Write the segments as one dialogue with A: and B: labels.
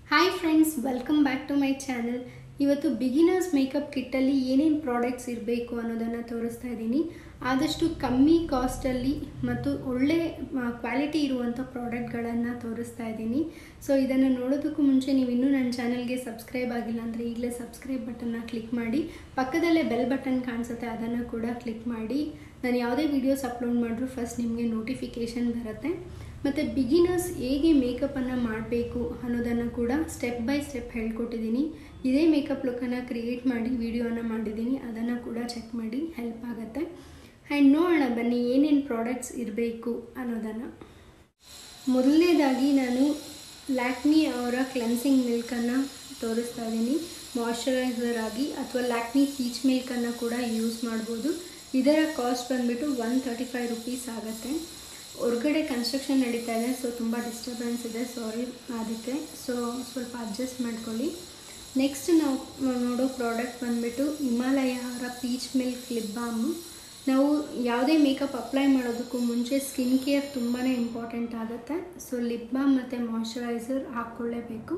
A: hi friends welcome back to my channel ಇವತ್ತು beginners makeup ಕಿಟ್ಟಲ್ಲಿ ಏನೇನು ಪ್ರಾಡಕ್ಟ್ಸ್ ಇರಬೇಕು ಅನ್ನೋದನ್ನು ತೋರಿಸ್ತಾ ಇದ್ದೀನಿ ಆದಷ್ಟು ಕಮ್ಮಿ ಕಾಸ್ಟಲ್ಲಿ ಮತ್ತು ಒಳ್ಳೆ ಕ್ವಾಲಿಟಿ ಇರುವಂಥ ಪ್ರಾಡಕ್ಟ್ಗಳನ್ನು ತೋರಿಸ್ತಾ ಇದ್ದೀನಿ ಸೊ ಇದನ್ನು ನೋಡೋದಕ್ಕೂ ಮುಂಚೆ ನೀವು ಇನ್ನೂ ನನ್ನ ಚಾನಲ್ಗೆ ಸಬ್ಸ್ಕ್ರೈಬ್ ಆಗಿಲ್ಲ ಅಂದರೆ ಈಗಲೇ ಸಬ್ಸ್ಕ್ರೈಬ್ ಬಟನ್ನ ಕ್ಲಿಕ್ ಮಾಡಿ ಪಕ್ಕದಲ್ಲೇ ಬೆಲ್ ಬಟನ್ ಕಾಣಿಸುತ್ತೆ ಅದನ್ನು ಕೂಡ ಕ್ಲಿಕ್ ಮಾಡಿ ನಾನು ಯಾವುದೇ ವೀಡಿಯೋಸ್ ಅಪ್ಲೋಡ್ ಮಾಡಿದ್ರು ಫಸ್ಟ್ ನಿಮಗೆ ನೋಟಿಫಿಕೇಷನ್ ಬರುತ್ತೆ ಮತ್ತು ಬಿಗಿನರ್ಸ್ ಹೇಗೆ ಮೇಕಪ್ಪನ್ನು ಮಾಡಬೇಕು ಅನ್ನೋದನ್ನು ಕೂಡ ಸ್ಟೆಪ್ ಬೈ ಸ್ಟೆಪ್ ಹೇಳ್ಕೊಟ್ಟಿದ್ದೀನಿ ಇದೇ ಮೇಕಪ್ ಲುಕ್ಕನ್ನು ಕ್ರಿಯೇಟ್ ಮಾಡಿ ವಿಡಿಯೋನ ಮಾಡಿದ್ದೀನಿ ಅದನ್ನು ಕೂಡ ಚೆಕ್ ಮಾಡಿ ಹೆಲ್ಪ್ ಆಗುತ್ತೆ ಆ್ಯಂಡ್ ನೋಡೋಣ ಬನ್ನಿ ಏನೇನು ಪ್ರಾಡಕ್ಟ್ಸ್ ಇರಬೇಕು ಅನ್ನೋದನ್ನು ಮೊದಲನೇದಾಗಿ ನಾನು ಲ್ಯಾಕ್ಮಿ ಅವರ ಕ್ಲೆನ್ಸಿಂಗ್ ಮಿಲ್ಕನ್ನು ತೋರಿಸ್ತಾ ಇದ್ದೀನಿ ಮಾಯ್ಶ್ಚರೈಸರ್ ಆಗಿ ಅಥವಾ ಲ್ಯಾಕ್ಮಿ ಪೀಚ್ ಮಿಲ್ಕನ್ನು ಕೂಡ ಯೂಸ್ ಮಾಡ್ಬೋದು ಇದರ ಕಾಸ್ಟ್ ಬಂದುಬಿಟ್ಟು ಒನ್ ತರ್ಟಿ ಫೈವ್ ರುಪೀಸ್ ಆಗುತ್ತೆ ಹೊರಗಡೆ ಕನ್ಸ್ಟ್ರಕ್ಷನ್ ನಡೀತಾ ಇದೆ ಸೊ ತುಂಬ ಡಿಸ್ಟರ್ಬೆನ್ಸ್ ಇದೆ ಸಾರಿ ಅದಕ್ಕೆ ಸೊ ಸ್ವಲ್ಪ ಅಡ್ಜಸ್ಟ್ ಮಾಡ್ಕೊಳ್ಳಿ ನೆಕ್ಸ್ಟ್ ನಾವು ನೋಡೋ ಪ್ರಾಡಕ್ಟ್ ಬಂದುಬಿಟ್ಟು ಹಿಮಾಲಯ ಅವರ ಪೀಚ್ ಮಿಲ್ಕ್ ಲಿಪ್ ಬಾಮು ನಾವು ಯಾವುದೇ ಮೇಕಪ್ ಅಪ್ಲೈ ಮಾಡೋದಕ್ಕೂ ಮುಂಚೆ ಸ್ಕಿನ್ ಕೇರ್ ತುಂಬಾ ಇಂಪಾರ್ಟೆಂಟ್ ಆಗುತ್ತೆ ಸೊ ಲಿಪ್ ಬಾಮ್ ಮತ್ತು ಮಾಯ್ಶ್ಚರೈಸರ್ ಹಾಕ್ಕೊಳ್ಳೇಬೇಕು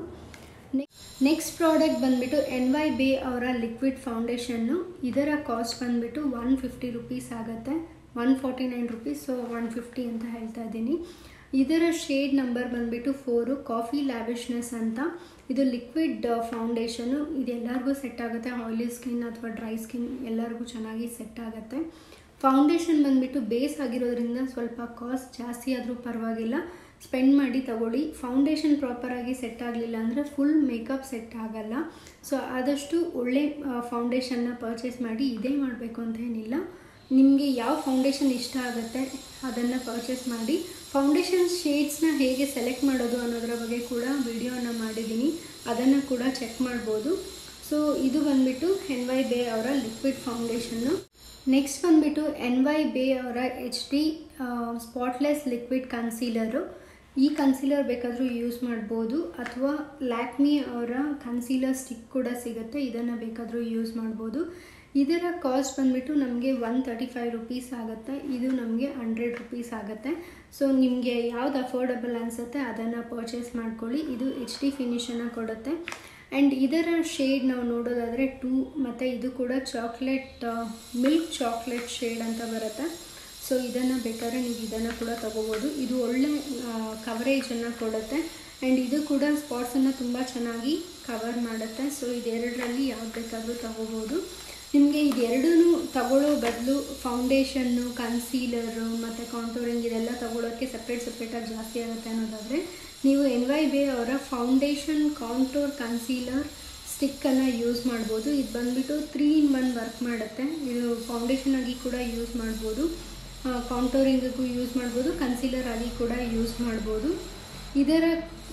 A: ನೆಕ್ಸ್ಟ್ ಪ್ರಾಡಕ್ಟ್ ಬಂದುಬಿಟ್ಟು ಎನ್ ವೈ ಬೇ ಅವರ ಲಿಕ್ವಿಡ್ ಫೌಂಡೇಶನ್ನು ಇದರ ಕಾಸ್ಟ್ ಬಂದುಬಿಟ್ಟು ಒನ್ ಫಿಫ್ಟಿ ರುಪೀಸ್ ಆಗುತ್ತೆ one forty nine rupees so one fifty ಅಂತ ಹೇಳ್ತಾ ಇದ್ದೀನಿ ಇದರ ಶೇಡ್ ನಂಬರ್ ಬಂದುಬಿಟ್ಟು ಫೋರು ಕಾಫಿ ಲ್ಯಾವಿಶ್ನೆಸ್ ಅಂತ ಇದು ಲಿಕ್ವಿಡ್ ಫೌಂಡೇಶನು ಇದು ಎಲ್ಲರಿಗೂ ಸೆಟ್ ಆಗುತ್ತೆ ಆಯಿಲಿ ಸ್ಕಿನ್ ಅಥವಾ ಡ್ರೈ ಸ್ಕಿನ್ ಎಲ್ಲರಿಗೂ ಚೆನ್ನಾಗಿ ಸೆಟ್ ಆಗುತ್ತೆ ಫೌಂಡೇಶನ್ ಬಂದುಬಿಟ್ಟು ಬೇಸ್ ಆಗಿರೋದ್ರಿಂದ ಸ್ವಲ್ಪ ಕಾಸ್ಟ್ ಜಾಸ್ತಿ ಆದರೂ ಪರವಾಗಿಲ್ಲ ಸ್ಪೆಂಡ್ ಮಾಡಿ ತಗೊಳ್ಳಿ ಫೌಂಡೇಶನ್ ಪ್ರಾಪರಾಗಿ ಸೆಟ್ ಆಗಲಿಲ್ಲ ಅಂದರೆ ಫುಲ್ ಮೇಕಪ್ ಸೆಟ್ ಆಗಲ್ಲ ಸೊ ಆದಷ್ಟು ಒಳ್ಳೆ ಫೌಂಡೇಶನ್ನ ಪರ್ಚೇಸ್ ಮಾಡಿ ಇದೇ ಮಾಡಬೇಕು ಅಂತ ಏನಿಲ್ಲ ನಿಮಗೆ ಯಾವ ಫೌಂಡೇಶನ್ ಇಷ್ಟ ಆಗುತ್ತೆ ಅದನ್ನು ಪರ್ಚೇಸ್ ಮಾಡಿ ಫೌಂಡೇಶನ್ ಶೇಡ್ಸ್ನ ಹೇಗೆ ಸೆಲೆಕ್ಟ್ ಮಾಡೋದು ಅನ್ನೋದರ ಬಗ್ಗೆ ಕೂಡ ವಿಡಿಯೋನ ಮಾಡಿದ್ದೀನಿ ಅದನ್ನು ಕೂಡ ಚೆಕ್ ಮಾಡ್ಬೋದು ಸೊ ಇದು ಬಂದುಬಿಟ್ಟು ಎನ್ ವೈ ಬೇ ಅವರ ಲಿಕ್ವಿಡ್ ಫೌಂಡೇಶನ್ನು ನೆಕ್ಸ್ಟ್ ಬಂದುಬಿಟ್ಟು ಎನ್ ವೈ ಬೇ ಅವರ H D spotless liquid concealer ಈ ಕನ್ಸೀಲರ್ ಬೇಕಾದರೂ ಯೂಸ್ ಮಾಡ್ಬೋದು ಅಥವಾ ಲ್ಯಾಕ್ಮಿ ಅವರ ಕನ್ಸೀಲರ್ ಸ್ಟಿಕ್ ಕೂಡ ಸಿಗುತ್ತೆ ಇದನ್ನು ಬೇಕಾದರೂ ಯೂಸ್ ಮಾಡ್ಬೋದು ಇದರ ಕಾಸ್ಟ್ ಬಂದುಬಿಟ್ಟು ನಮಗೆ ಒನ್ ತರ್ಟಿ ಫೈವ್ ರುಪೀಸ್ ಆಗುತ್ತೆ ಇದು ನಮಗೆ ಹಂಡ್ರೆಡ್ ರುಪೀಸ್ ಆಗುತ್ತೆ ಸೊ ನಿಮಗೆ ಯಾವ್ದು ಅಫೋರ್ಡಬಲ್ ಅನಿಸುತ್ತೆ ಅದನ್ನು ಪರ್ಚೇಸ್ ಮಾಡ್ಕೊಳ್ಳಿ ಇದು ಎಚ್ ಡಿ ಫಿನಿಷನ್ನು ಕೊಡುತ್ತೆ ಆ್ಯಂಡ್ ಇದರ ಶೇಡ್ ನಾವು ನೋಡೋದಾದರೆ ಟೂ ಮತ್ತು ಇದು ಕೂಡ ಚಾಕ್ಲೇಟ್ ಮಿಲ್ಕ್ ಚಾಕ್ಲೇಟ್ ಶೇಡ್ ಅಂತ ಬರುತ್ತೆ ಸೊ ಇದನ್ನು ಬೇಕಾದ್ರೆ ನೀವು ಇದನ್ನು ಕೂಡ ತೊಗೋಬೋದು ಇದು ಒಳ್ಳೆ ಕವರೇಜನ್ನು ಕೊಡುತ್ತೆ ಆ್ಯಂಡ್ ಇದು ಕೂಡ ಸ್ಪಾಟ್ಸನ್ನು ತುಂಬ ಚೆನ್ನಾಗಿ ಕವರ್ ಮಾಡುತ್ತೆ ಸೊ ಇದೆರಡರಲ್ಲಿ ಯಾವ್ದು ಬೇಕಾದರೂ ತೊಗೋಬೋದು ನಿಮಗೆ ಇದೆರಡೂ ತಗೊಳ್ಳೋ ಬದಲು ಫೌಂಡೇಶನ್ನು ಕನ್ಸೀಲರು ಮತ್ತು ಕಾಂಟೋರಿಂಗ್ ಇದೆಲ್ಲ ತೊಗೊಳೋಕ್ಕೆ ಸಪ್ರೇಟ್ ಸಪ್ರೇಟಾಗಿ ಜಾಸ್ತಿ ಆಗುತ್ತೆ ಅನ್ನೋದಾದರೆ ನೀವು ಎನ್ ವೈ ಬೇ ಅವರ ಫೌಂಡೇಶನ್ ಕಾಂಟೋರ್ ಕನ್ಸೀಲರ್ ಸ್ಟಿಕ್ಕನ್ನು ಯೂಸ್ ಮಾಡ್ಬೋದು ಇದು ಬಂದುಬಿಟ್ಟು ತ್ರೀ ಇನ್ ಒನ್ ವರ್ಕ್ ಮಾಡುತ್ತೆ ಇದು ಫೌಂಡೇಶನ್ ಆಗಿ ಕೂಡ ಯೂಸ್ ಮಾಡ್ಬೋದು ಕಾಂಟೋರಿಂಗಿಗೂ ಯೂಸ್ ಮಾಡ್ಬೋದು ಕನ್ಸೀಲರ್ ಆಗಿ ಕೂಡ ಯೂಸ್ ಮಾಡ್ಬೋದು ಇದರ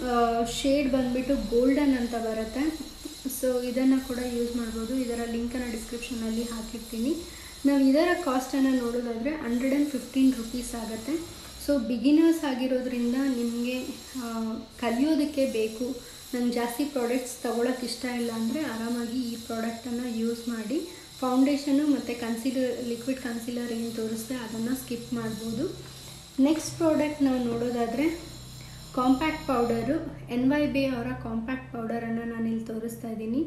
A: ಶೇಡ್ ಬಂದುಬಿಟ್ಟು ಗೋಲ್ಡನ್ ಅಂತ ಬರುತ್ತೆ ಸೊ ಇದನ್ನು ಕೂಡ ಯೂಸ್ ಮಾಡ್ಬೋದು ಇದರ ಲಿಂಕನ್ನು ಡಿಸ್ಕ್ರಿಪ್ಷನಲ್ಲಿ ಹಾಕಿರ್ತೀನಿ ನಾವು ಇದರ ಕಾಸ್ಟನ್ನು ನೋಡೋದಾದರೆ ಹಂಡ್ರೆಡ್ ಆ್ಯಂಡ್ ಫಿಫ್ಟೀನ್ ರುಪೀಸ್ ಆಗುತ್ತೆ ಸೊ ಬಿಗಿನರ್ಸ್ ಆಗಿರೋದ್ರಿಂದ ನಿಮಗೆ ಕಲಿಯೋದಕ್ಕೆ ಬೇಕು ನಂಗೆ ಜಾಸ್ತಿ ಪ್ರಾಡಕ್ಟ್ಸ್ ತೊಗೊಳಕ್ಕೆ ಇಷ್ಟ ಇಲ್ಲ ಅಂದರೆ ಆರಾಮಾಗಿ ಈ ಪ್ರಾಡಕ್ಟನ್ನು ಯೂಸ್ ಮಾಡಿ ಫೌಂಡೇಶನು ಮತ್ತು ಕನ್ಸೀಲರ್ ಲಿಕ್ವಿಡ್ ಕನ್ಸೀಲರ್ ಏನು ತೋರಿಸ್ತೆ ಅದನ್ನು ಸ್ಕಿಪ್ ಮಾಡ್ಬೋದು ನೆಕ್ಸ್ಟ್ ಪ್ರಾಡಕ್ಟ್ ನಾವು ನೋಡೋದಾದರೆ compact powder N Y Bae ಅವರ ಕಾಂಪ್ಯಾಕ್ಟ್ ಪೌಡರನ್ನು ನಾನಿಲ್ಲಿ ತೋರಿಸ್ತಾ ಇದ್ದೀನಿ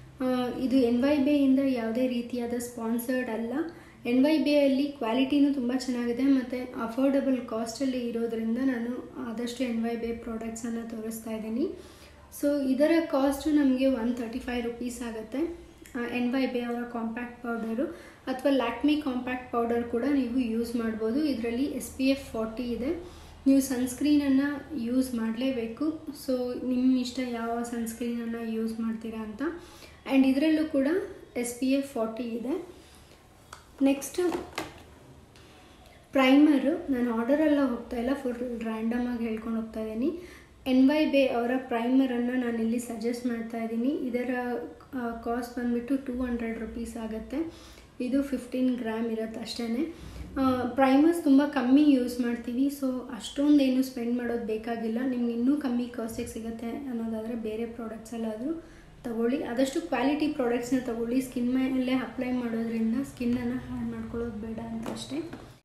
A: ಇದು ಎನ್ ವೈ ಬೇಯಿಂದ ಯಾವುದೇ ರೀತಿಯಾದ ಸ್ಪಾನ್ಸರ್ಡ್ ಅಲ್ಲ ಎನ್ ವೈ ಬೇಯಲ್ಲಿ ಕ್ವಾಲಿಟಿನೂ ತುಂಬ ಚೆನ್ನಾಗಿದೆ ಮತ್ತು ಅಫೋರ್ಡಬಲ್ ಕಾಸ್ಟಲ್ಲಿ ಇರೋದ್ರಿಂದ ನಾನು ಆದಷ್ಟು ಎನ್ ವೈ ಬೇ ಪ್ರಾಡಕ್ಟ್ಸನ್ನು ತೋರಿಸ್ತಾ ಇದ್ದೀನಿ ಸೊ ಇದರ ಕಾಸ್ಟು ನಮಗೆ ಒನ್ ತರ್ಟಿ ಫೈವ್ ರುಪೀಸ್ ಆಗುತ್ತೆ ಎನ್ ವೈ ಬೇ ಅವರ ಕಾಂಪ್ಯಾಕ್ಟ್ ಪೌಡರು ಅಥವಾ ಲ್ಯಾಕ್ಮಿ ಕಾಂಪ್ಯಾಕ್ಟ್ ಪೌಡರ್ ಕೂಡ ನೀವು ಯೂಸ್ ಮಾಡ್ಬೋದು ಇದರಲ್ಲಿ ಎಸ್ ಪಿ ಎಫ್ ಫಾರ್ಟಿ ಇದೆ ನೀವು ಸನ್ಸ್ಕ್ರೀನನ್ನು ಯೂಸ್ ಮಾಡಲೇಬೇಕು ಸೊ ನಿಮ್ಮ ಇಷ್ಟ ಯಾವ ಸನ್ಸ್ಕ್ರೀನನ್ನು ಯೂಸ್ ಮಾಡ್ತೀರಾ ಅಂತ ಆ್ಯಂಡ್ ಇದರಲ್ಲೂ ಕೂಡ ಎಸ್ ಪಿ ಎಫ್ ಫಾರ್ಟಿ ಇದೆ ನೆಕ್ಸ್ಟು ಪ್ರೈಮರು ನಾನು ಆರ್ಡರೆಲ್ಲ ಹೋಗ್ತಾ ಇಲ್ಲ ಫುಲ್ ರ್ಯಾಂಡಮ್ ಆಗಿ ಹೇಳ್ಕೊಂಡು ಹೋಗ್ತಾ ಇದ್ದೀನಿ ಎನ್ ವೈ ಬೇ ಅವರ ಪ್ರೈಮರನ್ನು ನಾನಿಲ್ಲಿ ಸಜೆಸ್ಟ್ ಮಾಡ್ತಾ ಇದ್ದೀನಿ ಇದರ ಕಾಸ್ಟ್ ಬಂದುಬಿಟ್ಟು ಟೂ ಹಂಡ್ರೆಡ್ ರುಪೀಸ್ ಆಗುತ್ತೆ ಇದು ಫಿಫ್ಟೀನ್ ಗ್ರಾಮ್ ಇರುತ್ತೆ ಅಷ್ಟೇ ಪ್ರೈಮರ್ಸ್ ತುಂಬ ಕಮ್ಮಿ ಯೂಸ್ ಮಾಡ್ತೀವಿ ಸೊ ಅಷ್ಟೊಂದೇನು ಸ್ಪೆಂಡ್ ಮಾಡೋದು ಬೇಕಾಗಿಲ್ಲ ನಿಮ್ಗೆ ಇನ್ನೂ ಕಮ್ಮಿ ಕಾಸ್ಟಿಗೆ ಸಿಗುತ್ತೆ ಅನ್ನೋದಾದರೆ ಬೇರೆ ಪ್ರಾಡಕ್ಟ್ಸ್ ಎಲ್ಲಾದರೂ ತಗೊಳ್ಳಿ ಆದಷ್ಟು ಕ್ವಾಲಿಟಿ ಪ್ರಾಡಕ್ಟ್ಸ್ನ ತಗೊಳ್ಳಿ ಸ್ಕಿನ್ ಮೇಲೆ ಅಪ್ಲೈ ಮಾಡೋದ್ರಿಂದ ಸ್ಕಿನ್ನನ್ನು ಹಾಳು ಮಾಡ್ಕೊಳ್ಳೋದು ಬೇಡ ಅಂತ ಅಷ್ಟೇ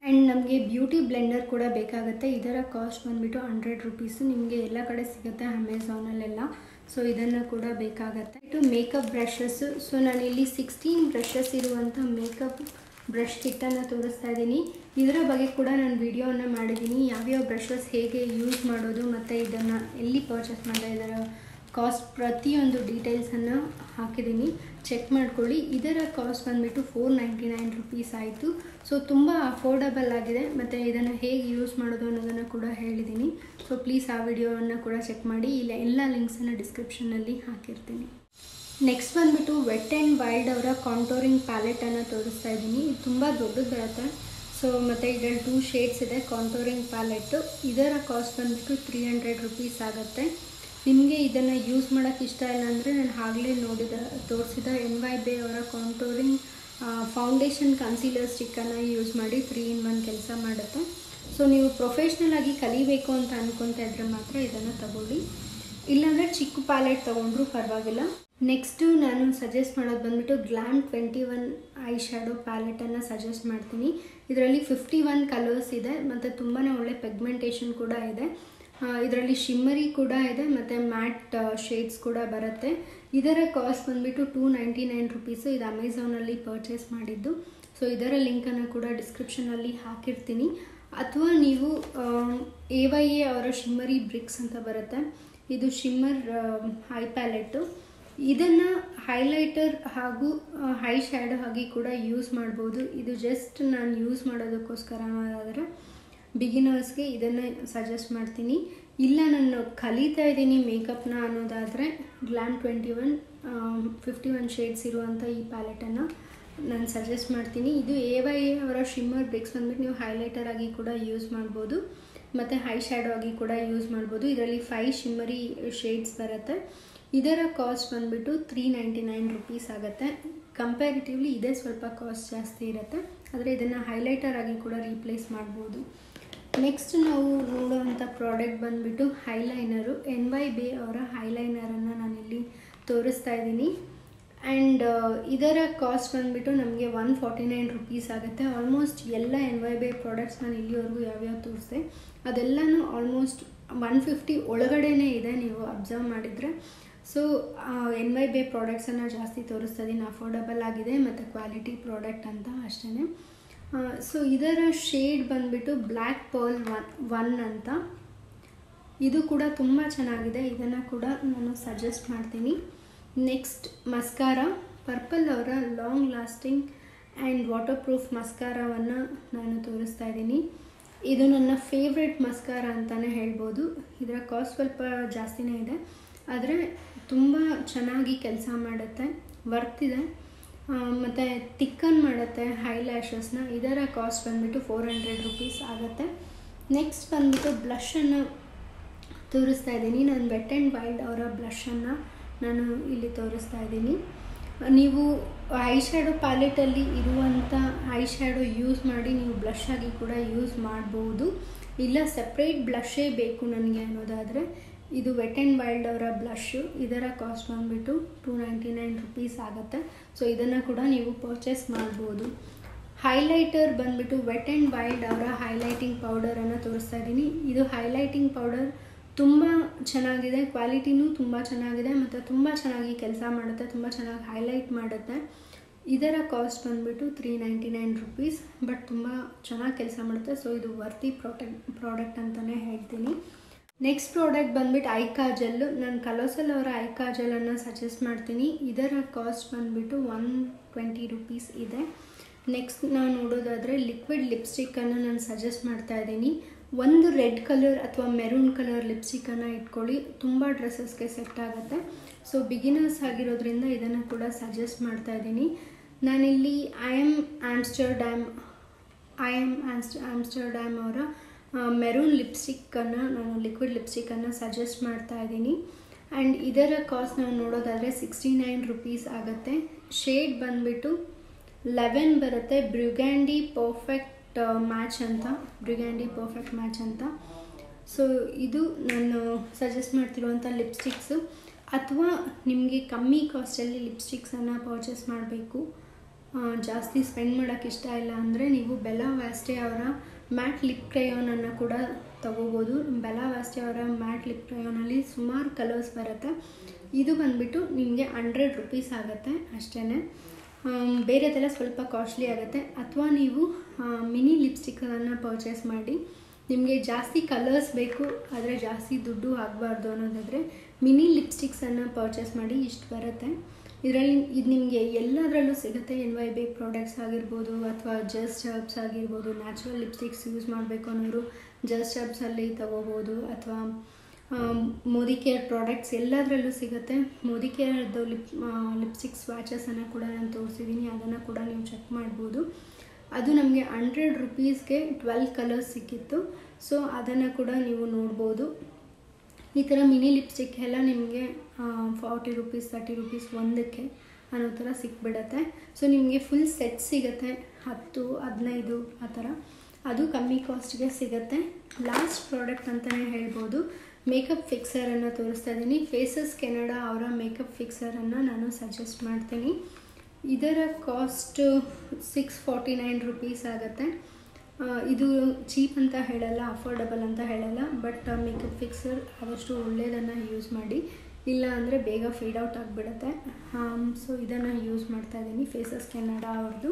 A: ಆ್ಯಂಡ್ ನಮಗೆ ಬ್ಯೂಟಿ ಬ್ಲೆಂಡರ್ ಕೂಡ ಬೇಕಾಗುತ್ತೆ ಇದರ ಕಾಸ್ಟ್ ಬಂದುಬಿಟ್ಟು ಹಂಡ್ರೆಡ್ ರುಪೀಸು ನಿಮಗೆ ಎಲ್ಲ ಕಡೆ ಸಿಗುತ್ತೆ ಅಮೆಝಾನಲ್ಲೆಲ್ಲ ಸೊ ಇದನ್ನು ಕೂಡ ಬೇಕಾಗತ್ತೆ ಇದು ಮೇಕಪ್ ಬ್ರಷಸ್ಸು ಸೊ ನಾನಿಲ್ಲಿ ಸಿಕ್ಸ್ಟೀನ್ ಬ್ರಷಸ್ ಇರುವಂಥ ಮೇಕಪ್ ಬ್ರಷ್ ಕಿಟ್ಟನ್ನು ತೋರಿಸ್ತಾ ಇದ್ದೀನಿ ಇದರ ಬಗ್ಗೆ ಕೂಡ ನಾನು ವಿಡಿಯೋವನ್ನು ಮಾಡಿದ್ದೀನಿ ಯಾವ್ಯಾವ ಬ್ರಷಸ್ ಹೇಗೆ ಯೂಸ್ ಮಾಡೋದು ಮತ್ತು ಇದನ್ನು ಎಲ್ಲಿ ಪರ್ಚೇಸ್ ಮಾಡಿದೆ ಇದರ ಕಾಸ್ಟ್ ಪ್ರತಿಯೊಂದು ಡೀಟೇಲ್ಸನ್ನು ಹಾಕಿದ್ದೀನಿ ಚೆಕ್ ಮಾಡ್ಕೊಳ್ಳಿ ಇದರ ಕಾಸ್ಟ್ ಬಂದುಬಿಟ್ಟು ಫೋರ್ ನೈಂಟಿ ನೈನ್ ರುಪೀಸ್ ಆಯಿತು ಸೊ ತುಂಬ ಅಫೋರ್ಡಬಲ್ ಆಗಿದೆ ಮತ್ತು ಇದನ್ನು ಹೇಗೆ ಯೂಸ್ ಮಾಡೋದು ಅನ್ನೋದನ್ನು ಕೂಡ ಹೇಳಿದ್ದೀನಿ ಸೊ ಪ್ಲೀಸ್ ಆ ವಿಡಿಯೋವನ್ನು ಕೂಡ ಚೆಕ್ ಮಾಡಿ ಇಲ್ಲ ಎಲ್ಲ ಲಿಂಕ್ಸನ್ನು ಡಿಸ್ಕ್ರಿಪ್ಷನಲ್ಲಿ ಹಾಕಿರ್ತೀನಿ ನೆಕ್ಸ್ಟ್ ಬಂದುಬಿಟ್ಟು ವೆಟ್ ಆ್ಯಂಡ್ ವೈಲ್ಡ್ ಅವರ ಕಾಂಟೋರಿಂಗ್ ಪ್ಯಾಲೆಟನ್ನು ತೋರಿಸ್ತಾ ಇದ್ದೀನಿ ಇದು ತುಂಬ ದೊಡ್ಡದು ಬರುತ್ತೆ ಸೊ ಮತ್ತು ಇದರಲ್ಲಿ ಟೂ ಶೇಡ್ಸ್ ಇದೆ ಕಾಂಟೋರಿಂಗ್ ಪ್ಯಾಲೆಟ್ಟು ಇದರ ಕಾಸ್ಟ್ ಬಂದುಬಿಟ್ಟು ತ್ರೀ ಹಂಡ್ರೆಡ್ ರುಪೀಸ್ ಆಗುತ್ತೆ ನಿಮಗೆ ಇದನ್ನು ಯೂಸ್ ಮಾಡೋಕ್ಕೆ ಇಷ್ಟ ಇಲ್ಲ ಅಂದರೆ ನಾನು ಆಗಲೇ ನೋಡಿದ ತೋರಿಸಿದ ಎನ್ ವೈ ಬೇ ಅವರ ಕಾಂಟೋರಿಂಗ್ ಫೌಂಡೇಶನ್ ಕನ್ಸೀಲರ್ ಸ್ಟಿಕ್ಕನ್ನು ಯೂಸ್ ಮಾಡಿ ತ್ರೀ ಇನ್ ಒನ್ ಕೆಲಸ ಮಾಡುತ್ತೆ ಸೊ ನೀವು ಪ್ರೊಫೆಷ್ನಲ್ ಆಗಿ ಕಲಿಬೇಕು ಅಂತ ಅನ್ಕೊತಾ ಇದ್ರೆ ಮಾತ್ರ ಇದನ್ನು ತಗೊಳ್ಳಿ ಇಲ್ಲಾಂದರೆ ಚಿಕ್ಕ ಪ್ಯಾಲೆಟ್ ತೊಗೊಂಡ್ರೂ ಪರವಾಗಿಲ್ಲ ನೆಕ್ಸ್ಟು ನಾನು ಸಜೆಸ್ಟ್ ಮಾಡೋದು ಬಂದುಬಿಟ್ಟು glam twenty one eye shadow ಪ್ಯಾಲೆಟನ್ನು ಸಜೆಸ್ಟ್ ಮಾಡ್ತೀನಿ ಇದರಲ್ಲಿ ಫಿಫ್ಟಿ ಒನ್ ಕಲರ್ಸ್ ಇದೆ ಮತ್ತು ತುಂಬಾ ಒಳ್ಳೆ ಪೆಗ್ಮೆಂಟೇಷನ್ ಕೂಡ ಇದೆ ಇದರಲ್ಲಿ ಶಿಮ್ಮರಿ ಕೂಡ ಇದೆ ಮತ್ತು ಮ್ಯಾಟ್ ಶೇಡ್ಸ್ ಕೂಡ ಬರುತ್ತೆ ಇದರ ಕಾಸ್ಟ್ ಬಂದುಬಿಟ್ಟು ಟೂ ನೈಂಟಿ ನೈನ್ ರುಪೀಸು ಇದು ಅಮೆಝಾನಲ್ಲಿ ಪರ್ಚೇಸ್ ಮಾಡಿದ್ದು ಸೊ ಇದರ ಲಿಂಕನ್ನು ಕೂಡ ಡಿಸ್ಕ್ರಿಪ್ಷನಲ್ಲಿ ಹಾಕಿರ್ತೀನಿ ಅಥವಾ ನೀವು ಎ ವೈ ಎ ಅವರ ಶಿಮ್ಮರಿ ಬ್ರಿಕ್ಸ್ ಅಂತ ಬರುತ್ತೆ ಇದು ಶಿಮ್ಮರ್ ಹೈ ಪ್ಯಾಲೆಟ್ಟು ಇದನ್ನು ಹೈಲೈಟರ್ ಹಾಗೂ ಹೈ ಶ್ಯಾಡೋ ಆಗಿ ಕೂಡ ಯೂಸ್ ಮಾಡ್ಬೋದು ಇದು ಜಸ್ಟ್ ನಾನು ಯೂಸ್ ಮಾಡೋದಕ್ಕೋಸ್ಕರ ಅನ್ನೋದಾದರೆ ಬಿಗಿನರ್ಸ್ಗೆ ಇದನ್ನು ಸಜೆಸ್ಟ್ ಮಾಡ್ತೀನಿ ಇಲ್ಲ ನಾನು ಕಲಿತಾ ಇದ್ದೀನಿ ಮೇಕಪ್ನ ಅನ್ನೋದಾದರೆ glam twenty one fifty one shades ಇರುವಂಥ ಈ ಪ್ಯಾಲೆಟನ್ನು ನಾನು ಸಜೆಸ್ಟ್ ಮಾಡ್ತೀನಿ ಇದು ಎ ವೈ ಎ ಅವರ ಶಿಮ್ಮರ್ ಬ್ರಿಕ್ಸ್ ಬಂದ್ಬಿಟ್ಟು ನೀವು ಹೈಲೈಟರ್ ಆಗಿ ಕೂಡ ಯೂಸ್ ಮಾಡ್ಬೋದು ಮತ್ತು ಹೈ ಶ್ಯಾಡೋ ಆಗಿ ಕೂಡ ಯೂಸ್ ಮಾಡ್ಬೋದು ಇದರಲ್ಲಿ ಫೈ ಶಿಮ್ಮರಿ ಶೇಡ್ಸ್ ಬರುತ್ತೆ ಇದರ ಕಾಸ್ಟ್ ಬಂದುಬಿಟ್ಟು ತ್ರೀ ನೈಂಟಿ ನೈನ್ ರುಪೀಸ್ ಆಗುತ್ತೆ ಕಂಪ್ಯಾರಿಟಿವ್ಲಿ ಇದೇ ಸ್ವಲ್ಪ ಕಾಸ್ಟ್ ಜಾಸ್ತಿ ಇರುತ್ತೆ ಆದರೆ ಇದನ್ನು ಹೈಲೈಟರ್ ಆಗಿ ಕೂಡ ರೀಪ್ಲೇಸ್ ಮಾಡ್ಬೋದು ನೆಕ್ಸ್ಟ್ ನಾವು ನೋಡುವಂಥ ಪ್ರಾಡಕ್ಟ್ ಬಂದುಬಿಟ್ಟು ಹೈಲೈನರು ಎನ್ ವೈ ಬೇ ಅವರ ಹೈಲೈನರನ್ನು ನಾನಿಲ್ಲಿ ತೋರಿಸ್ತಾ ಇದ್ದೀನಿ ಆ್ಯಂಡ್ ಇದರ ಕಾಸ್ಟ್ ಬಂದುಬಿಟ್ಟು ನಮಗೆ ಒನ್ ಫಾರ್ಟಿ ನೈನ್ ರುಪೀಸ್ ಆಗುತ್ತೆ ಆಲ್ಮೋಸ್ಟ್ ಎಲ್ಲ ಎನ್ ವೈ ಬೇ ಪ್ರಾಡಕ್ಟ್ಸ್ ನಾನು ಇಲ್ಲಿವರೆಗೂ ಯಾವ್ಯಾವ ತೋರಿಸಿದೆ ಅದೆಲ್ಲನೂ ಆಲ್ಮೋಸ್ಟ್ ಒನ್ ಫಿಫ್ಟಿ ಒಳಗಡೆನೇ ಇದೆ ನೀವು ಅಬ್ಸರ್ವ್ ಮಾಡಿದರೆ ಸೊ ಎನ್ ವೈ ಬೇ ಪ್ರಾಡಕ್ಟ್ಸನ್ನು ಜಾಸ್ತಿ ತೋರಿಸ್ತಾ ಇದ್ದೀನಿ ಅಫೋರ್ಡಬಲ್ ಆಗಿದೆ ಮತ್ತು ಕ್ವಾಲಿಟಿ ಪ್ರಾಡಕ್ಟ್ ಅಂತ ಅಷ್ಟೇ ಸೊ ಇದರ ಶೇಡ್ ಬಂದುಬಿಟ್ಟು ಬ್ಲ್ಯಾಕ್ ಪರ್ಲ್ ಒನ್ ಒನ್ ಅಂತ ಇದು ಕೂಡ ತುಂಬ ಚೆನ್ನಾಗಿದೆ ಇದನ್ನು ಕೂಡ ನಾನು ಸಜೆಸ್ಟ್ ಮಾಡ್ತೀನಿ ನೆಕ್ಸ್ಟ್ ಮಸ್ಕಾರ ಪರ್ಪಲ್ ಅವರ long lasting and waterproof ಮಸ್ಕಾರವನ್ನು ನಾನು ತೋರಿಸ್ತಾ ಇದ್ದೀನಿ ಇದು ನನ್ನ ಫೇವ್ರೆಟ್ ಮಸ್ಕಾರ ಅಂತಲೇ ಹೇಳ್ಬೋದು ಇದರ ಕಾಸ್ಟ್ ಸ್ವಲ್ಪ ಜಾಸ್ತಿನೇ ಇದೆ ಆದರೆ ತುಂಬ ಚೆನ್ನಾಗಿ ಕೆಲಸ ಮಾಡುತ್ತೆ ವರ್ತ್ ಇದೆ ಮತ್ತು ತಿಕ್ಕನ್ ಮಾಡುತ್ತೆ ಹೈ ಲ್ಯಾಶಸ್ನ ಇದರ ಕಾಸ್ಟ್ ಬಂದುಬಿಟ್ಟು ಫೋರ್ ಹಂಡ್ರೆಡ್ ರುಪೀಸ್ ಆಗುತ್ತೆ ನೆಕ್ಸ್ಟ್ ಬಂದುಬಿಟ್ಟು ಬ್ಲಷನ್ನು ತೋರಿಸ್ತಾ ಇದ್ದೀನಿ ನಾನು ವೆಟ್ ಆ್ಯಂಡ್ ವೈಲ್ಡ್ ಅವರ ಬ್ಲಷನ್ನು ನಾನು ಇಲ್ಲಿ ತೋರಿಸ್ತಾ ಇದ್ದೀನಿ ನೀವು ಐ ಶ್ಯಾಡೋ ಪ್ಯಾಲೆಟಲ್ಲಿ ಇರುವಂಥ ಐ ಶ್ಯಾಡೋ ಯೂಸ್ ಮಾಡಿ ನೀವು ಬ್ಲಷ್ ಆಗಿ ಕೂಡ ಯೂಸ್ ಮಾಡ್ಬೋದು ಇಲ್ಲ ಸಪ್ರೇಟ್ ಬ್ಲಷೇ ಬೇಕು ನನಗೆ ಅನ್ನೋದಾದರೆ ಇದು ವೆಟ್ ಆ್ಯಂಡ್ ವೈಲ್ಡ್ ಅವರ ಬ್ಲಷು ಇದರ ಕಾಸ್ಟ್ ಬಂದುಬಿಟ್ಟು ಟೂ ನೈಂಟಿ ನೈನ್ ರುಪೀಸ್ ಆಗುತ್ತೆ ಸೊ ಇದನ್ನು ಕೂಡ ನೀವು ಪರ್ಚೇಸ್ ಮಾಡ್ಬೋದು ಹೈಲೈಟರ್ ಬಂದುಬಿಟ್ಟು ವೆಟ್ ಆ್ಯಂಡ್ ವೈಲ್ಡ್ ಅವರ ಹೈಲೈಟಿಂಗ್ ಪೌಡರನ್ನು ತೋರಿಸ್ತಾ ಇದ್ದೀನಿ ಇದು ಹೈಲೈಟಿಂಗ್ ಪೌಡರ್ ತುಂಬ ಚೆನ್ನಾಗಿದೆ ಕ್ವಾಲಿಟಿನೂ ತುಂಬ ಚೆನ್ನಾಗಿದೆ ಮತ್ತು ತುಂಬ ಚೆನ್ನಾಗಿ ಕೆಲಸ ಮಾಡುತ್ತೆ ತುಂಬ ಚೆನ್ನಾಗಿ ಹೈಲೈಟ್ ಮಾಡುತ್ತೆ ಇದರ ಕಾಸ್ಟ್ ಬಂದುಬಿಟ್ಟು three ninety nine rupees but ತುಂಬ ಚೆನ್ನಾಗಿ ಕೆಲಸ ಮಾಡುತ್ತೆ ಸೊ ಇದು ವರ್ತಿ ಪ್ರಾಡಕ್ಟ್ ಪ್ರಾಡಕ್ಟ್ ಅಂತಲೇ ಹೇಳ್ತೀನಿ ನೆಕ್ಸ್ಟ್ ಪ್ರಾಡಕ್ಟ್ ಬಂದ್ಬಿಟ್ಟು ಐ ಕಾಜಲ್ಲು ನಾನು ಕಲೋಸಲ್ ಅವರ ಐ ಕಾಜಲನ್ನು ಸಜೆಸ್ಟ್ ಮಾಡ್ತೀನಿ ಇದರ ಕಾಸ್ಟ್ ಬಂದುಬಿಟ್ಟು ಒನ್ ಟ್ವೆಂಟಿ ರುಪೀಸ್ ಇದೆ ನೆಕ್ಸ್ಟ್ ನಾವು ನೋಡೋದಾದರೆ ಲಿಕ್ವಿಡ್ ಲಿಪ್ಸ್ಟಿಕ್ಕನ್ನು ನಾನು ಸಜೆಸ್ಟ್ ಮಾಡ್ತಾ ಇದ್ದೀನಿ ಒಂದು ರೆಡ್ ಕಲರ್ ಅಥವಾ ಮೆರೂನ್ ಕಲರ್ ಲಿಪ್ಸ್ಟಿಕ್ಕನ್ನು ಇಟ್ಕೊಳ್ಳಿ ತುಂಬ ಡ್ರೆಸ್ಸಸ್ಗೆ ಸೆಟ್ ಆಗುತ್ತೆ ಸೊ ಬಿಗಿನರ್ಸ್ ಆಗಿರೋದ್ರಿಂದ ಇದನ್ನು ಕೂಡ ಸಜೆಸ್ಟ್ ಮಾಡ್ತಾ ಇದ್ದೀನಿ ನಾನಿಲ್ಲಿ I am Amsterdam I am ಆನ್ಸ್ಟ್ ಆಮ್ಸ್ಟರ್ಡ್ಯಾಮ್ ಅವರ ಮೆರೂನ್ ಲಿಪ್ಸ್ಟಿಕ್ಕನ್ನು ನಾನು ಲಿಕ್ವಿಡ್ ಲಿಪ್ಸ್ಟಿಕ್ಕನ್ನು ಸಜೆಸ್ಟ್ ಮಾಡ್ತಾ ಇದ್ದೀನಿ ಆ್ಯಂಡ್ ಇದರ ಕಾಸ್ಟ್ ನಾವು ನೋಡೋದಾದರೆ ಸಿಕ್ಸ್ಟಿ ನೈನ್ ರುಪೀಸ್ ಆಗುತ್ತೆ ಶೇಡ್ ಬಂದುಬಿಟ್ಟು ಲೆವೆನ್ ಬರುತ್ತೆ ಬ್ರಿಗ್ಯಾಂಡಿ ಪರ್ಫೆಕ್ಟ್ ಮ್ಯಾಚ್ ಅಂತ ಬ್ರಿಗ್ಯಾಂಡಿ ಪರ್ಫೆಕ್ಟ್ ಮ್ಯಾಚ್ ಅಂತ ಸೊ ಇದು ನಾನು ಸಜೆಸ್ಟ್ ಮಾಡ್ತಿರುವಂಥ ಲಿಪ್ಸ್ಟಿಕ್ಸು ಅಥವಾ ನಿಮಗೆ ಕಮ್ಮಿ ಕಾಸ್ಟಲ್ಲಿ ಲಿಪ್ಸ್ಟಿಕ್ಸನ್ನು ಪರ್ಚೇಸ್ ಮಾಡಬೇಕು ಜಾಸ್ತಿ ಸ್ಪೆಂಡ್ ಮಾಡೋಕ್ಕೆ ಇಷ್ಟ ಇಲ್ಲ ಅಂದರೆ ನೀವು ಬೆಲ್ಲಾ ವ್ಯಾಸ್ಟೆ ಅವರ ಮ್ಯಾಟ್ ಲಿಪ್ ಕ್ರಯೋನನ್ನು ಕೂಡ ತಗೋಬೋದು ಬೆಲ್ಲಾ ವ್ಯಾಸ್ಟೆ ಅವರ ಮ್ಯಾಟ್ ಲಿಪ್ ಕ್ರಯೋನಲ್ಲಿ ಸುಮಾರು ಕಲರ್ಸ್ ಬರುತ್ತೆ ಇದು ಬಂದುಬಿಟ್ಟು ನಿಮಗೆ ಹಂಡ್ರೆಡ್ ರುಪೀಸ್ ಆಗುತ್ತೆ ಅಷ್ಟೇ ಬೇರೆದೆಲ್ಲ ಸ್ವಲ್ಪ ಕಾಸ್ಟ್ಲಿ ಆಗುತ್ತೆ ಅಥವಾ ನೀವು ಮಿನಿ ಲಿಪ್ಸ್ಟಿಕ್ಕನ್ನು ಪರ್ಚೇಸ್ ಮಾಡಿ ನಿಮಗೆ ಜಾಸ್ತಿ ಕಲರ್ಸ್ ಬೇಕು ಆದರೆ ಜಾಸ್ತಿ ದುಡ್ಡು ಆಗಬಾರ್ದು ಅನ್ನೋದಾದರೆ ಮಿನಿ ಲಿಪ್ಸ್ಟಿಕ್ಸನ್ನು ಪರ್ಚೇಸ್ ಮಾಡಿ ಇಷ್ಟು ಬರುತ್ತೆ ಇದರಲ್ಲಿ ಇದು ನಿಮಗೆ ಎಲ್ಲದರಲ್ಲೂ ಸಿಗುತ್ತೆ ಎನ್ ವೈ ಬಿ ಪ್ರಾಡಕ್ಟ್ಸ್ ಆಗಿರ್ಬೋದು ಅಥವಾ ಜಸ್ಟ್ ಹರ್ಬ್ಸ್ ಆಗಿರ್ಬೋದು ನ್ಯಾಚುರಲ್ ಲಿಪ್ಸ್ಟಿಕ್ಸ್ ಯೂಸ್ ಮಾಡಬೇಕು ಅನ್ನೋರು ಜಸ್ಟ್ ಹರ್ಬ್ಸಲ್ಲಿ ತಗೋಬೋದು ಅಥವಾ ಮೋದಿ ಕೇರ್ ಪ್ರಾಡಕ್ಟ್ಸ್ ಎಲ್ಲದರಲ್ಲೂ ಸಿಗುತ್ತೆ ಮೋದಿ ಕೇರ್ದು ಲಿಪ್ ಲಿಪ್ಸ್ಟಿಕ್ ಸ್ವಾಚಸನ್ನು ಕೂಡ ನಾನು ತೋರಿಸಿದ್ದೀನಿ ಅದನ್ನು ಕೂಡ ನೀವು ಚೆಕ್ ಮಾಡ್ಬೋದು ಅದು ನಮಗೆ ಹಂಡ್ರೆಡ್ ರುಪೀಸ್ಗೆ ಟ್ವೆಲ್ ಕಲರ್ಸ್ ಸಿಕ್ಕಿತ್ತು ಸೊ ಅದನ್ನು ಕೂಡ ನೀವು ನೋಡ್ಬೋದು ಈ ಥರ ಮಿನಿ ಲಿಪ್ಸ್ಟಿಕ್ ಎಲ್ಲ ನಿಮಗೆ ಫಾರ್ಟಿ ರುಪೀಸ್ ತರ್ಟಿ ರುಪೀಸ್ ಒಂದಕ್ಕೆ ಅನ್ನೋ ಥರ ಸಿಕ್ಬಿಡತ್ತೆ ಸೊ ನಿಮಗೆ ಫುಲ್ ಸೆಟ್ ಸಿಗುತ್ತೆ ಹತ್ತು ಹದಿನೈದು ಆ ಥರ ಅದು ಕಮ್ಮಿ ಕಾಸ್ಟ್ಗೆ ಸಿಗುತ್ತೆ ಲಾಸ್ಟ್ ಪ್ರಾಡಕ್ಟ್ ಅಂತಲೇ ಹೇಳ್ಬೋದು ಮೇಕಪ್ ಫಿಕ್ಸರನ್ನು ತೋರಿಸ್ತಾ ಇದ್ದೀನಿ ಫೇಸಸ್ ಕೆನಡಾ ಅವರ ಮೇಕಪ್ ಫಿಕ್ಸರನ್ನು ನಾನು ಸಜೆಸ್ಟ್ ಮಾಡ್ತೀನಿ ಇದರ cost six forty nine rupees ಆಗುತ್ತೆ ಇದು ಚೀಪ್ ಅಂತ ಹೇಳಲ್ಲ ಅಫೋರ್ಡಬಲ್ ಅಂತ ಹೇಳಲ್ಲ ಬಟ್ ಮೇಕಪ್ ಫಿಕ್ಸರ್ ಆದಷ್ಟು ಒಳ್ಳೆಯದನ್ನು ಯೂಸ್ ಮಾಡಿ ಇಲ್ಲ ಅಂದರೆ ಬೇಗ ಫೇಡ್ ಔಟ್ ಆಗಿಬಿಡುತ್ತೆ ಸೊ ಇದನ್ನು ಯೂಸ್ ಮಾಡ್ತಾ ಇದ್ದೀನಿ ಫೇಸಸ್ ಕೆನಡಾ ಅವ್ರದ್ದು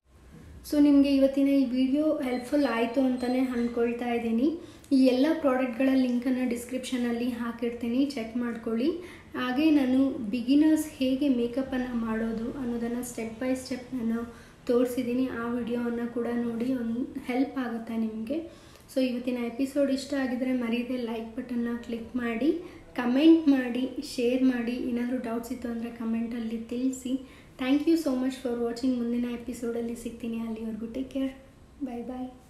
A: ಸೊ ನಿಮಗೆ ಇವತ್ತಿನ ಈ ವಿಡಿಯೋ ಹೆಲ್ಪ್ಫುಲ್ ಆಯಿತು ಅಂತಲೇ ಅಂದ್ಕೊಳ್ತಾ ಇದ್ದೀನಿ ಈ ಎಲ್ಲ ಪ್ರಾಡಕ್ಟ್ಗಳ ಲಿಂಕನ್ನು ಡಿಸ್ಕ್ರಿಪ್ಷನಲ್ಲಿ ಹಾಕಿರ್ತೀನಿ ಚೆಕ್ ಮಾಡ್ಕೊಳ್ಳಿ ಹಾಗೆ ನಾನು ಬಿಗಿನರ್ಸ್ ಹೇಗೆ ಮೇಕಪ್ಪನ್ನು ಮಾಡೋದು ಅನ್ನೋದನ್ನು ಸ್ಟೆಪ್ ಬೈ ಸ್ಟೆಪ್ ನಾನು ತೋರಿಸಿದ್ದೀನಿ ಆ ವಿಡಿಯೋವನ್ನು ಕೂಡ ನೋಡಿ ಒಂದು ಹೆಲ್ಪ್ ಆಗುತ್ತೆ ನಿಮಗೆ ಸೊ ಇವತ್ತಿನ ಎಪಿಸೋಡ್ ಇಷ್ಟ ಆಗಿದರೆ ಮರೀದೆ ಲೈಕ್ ಬಟನ್ನ ಕ್ಲಿಕ್ ಮಾಡಿ ಕಮೆಂಟ್ ಮಾಡಿ ಶೇರ್ ಮಾಡಿ ಏನಾದರೂ ಡೌಟ್ಸ್ ಇತ್ತು ಅಂದರೆ ಕಮೆಂಟಲ್ಲಿ ತಿಳಿಸಿ thank you so much for watching ಮುಂದಿನ ಎಪಿಸೋಡಲ್ಲಿ ಸಿಗ್ತೀನಿ ಅಲ್ಲಿವರೆಗೂ ಟೇಕ್ ಕೇರ್ ಬಾಯ್ ಬಾಯ್